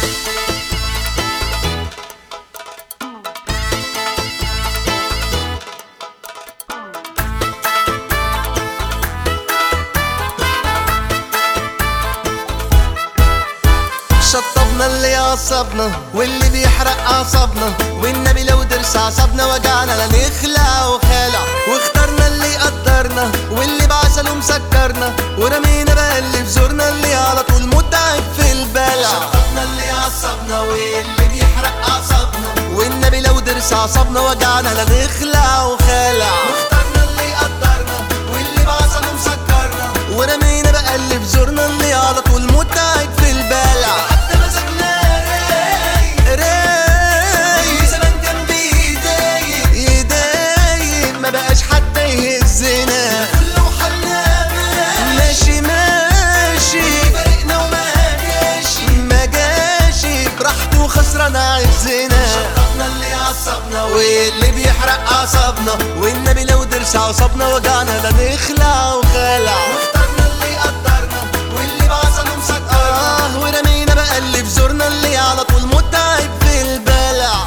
شطبنا اللي عصبنا واللي بيحرق اعصابنا والنبي لو درس عصبنا وجعنا لا نخلع وخالع واخترنا اللي يقدرنا واللي بعسل ومسكرنا ورمينا بقى اللي في زورنا اللي على طول متعب في البلع شطبنا اللي عصبنا واللي بيحرق اعصابنا والنبي لو درس عصبنا وجعنا لا نخلع وخالع واخترنا اللي يقدرنا واللي بعسل ومسكرنا ورمينا بقى اللي في زورنا اللي على طول متعب في البلع حتى مزاجنا رايق رايق زمان كان بيضايق يضايق ما بقاش حتى يهزنا كله حلنا ماشي ماشي فرقنا وما جاشي ما جاشي براحته خسران عزنا شطبنا اللي عصبنا واللي بيحرق اعصابنا والنبي لو درس عصبنا وجعنا لا نخلع وخلع واخترنا اللي يقدرنا واللي بعصب ومسكرنا آه ورمينا بقى اللي في زورنا اللي على طول متعب في البلع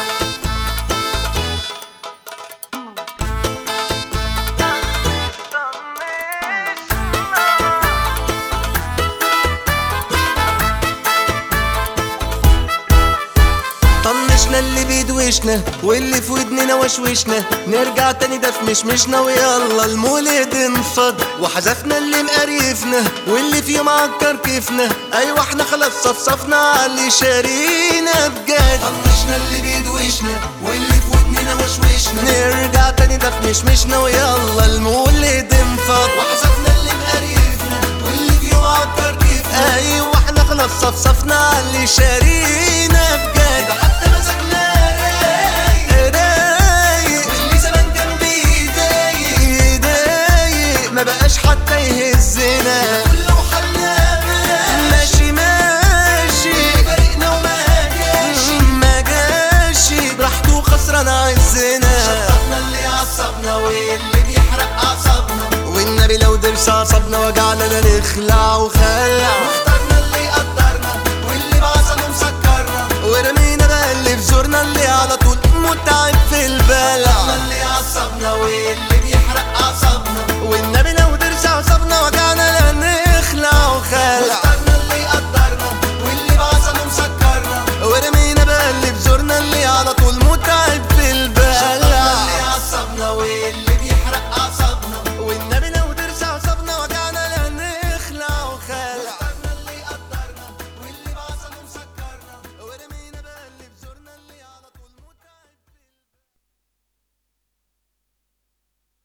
طنشنا اللي بيدوشنا واللي في ودننا وشوشنا نرجع تاني ده في مشمشنا ويلا المولد انفض وحذفنا اللي مقريفنا واللي في يوم عكر كيفنا ايوه احنا خلاص صفصفنا على اللي شارينا بجد طنشنا اللي بيدوشنا واللي في ودننا وشوشنا نرجع تاني ده في مشمشنا ويلا المولد انفض وحذفنا اللي مقريفنا واللي في يوم عكر كيفنا ايوه احنا خلاص صفصفنا على اللي شارينا بجد حتى مزاجنا رايق رايق واللي زمان كان بيضايق يضايق ما بقاش حتى يهزنا